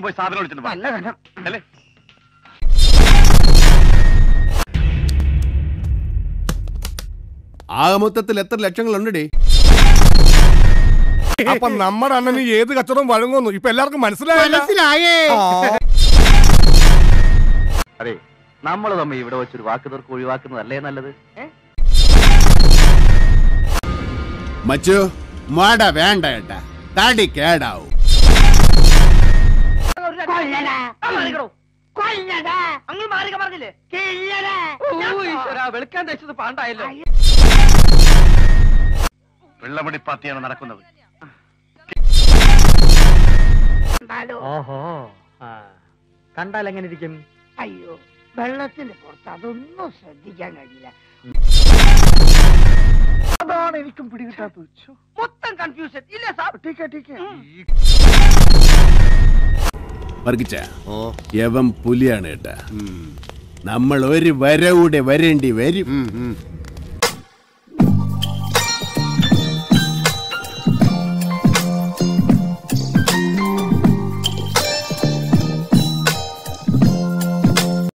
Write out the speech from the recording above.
എവിടെയെങ്കിലും പോയി സാധനം വിളിച്ചിട്ട് നല്ല കനം അല്ലേ ആകെ മൊത്തത്തിൽ എത്ര ലക്ഷങ്ങളുണ്ടേ അപ്പൊ നമ്മുടെ അണ്ണന് ഏത് കച്ചവടം വഴങ്ങുന്നു ഇപ്പൊ എല്ലാവർക്കും മനസ്സിലായല്ലോ മനസ്സിലായേ അതെ നമ്മൾ തമ്മിൽ ഇവിടെ വെച്ചൊരു വാക്ക് തീർക്ക് ഒഴിവാക്കുന്നതല്ലേ നല്ലത് മച്ചു മാട വേണ്ട ഏട്ടാ തടി കേടാവും കൊല്ലടാ കൊല്ലടാ അങ്ങ് മാറിക പറഞ്ഞില്ലേ വെളുക്കാൻ തേച്ചത് പാണ്ടായല്ലോ വെള്ളമടി പാർട്ടിയാണ് നടക്കുന്നത് ഓഹോ കണ്ടാൽ എങ്ങനെ ഇരിക്കും അയ്യോ വെള്ളത്തിന്റെ പുറത്ത് അതൊന്നും ശ്രദ്ധിക്കാൻ കഴിയില്ല അതാണ് എനിക്കും പിടികിട്ടാത്തത് മൊത്തം കൺഫ്യൂഷൻ ഇല്ല സാർ വർഗിച്ച യവൻ പുലിയാണ് ഏട്ടാ നമ്മൾ ഒരു വര കൂടെ വരേണ്ടി വരും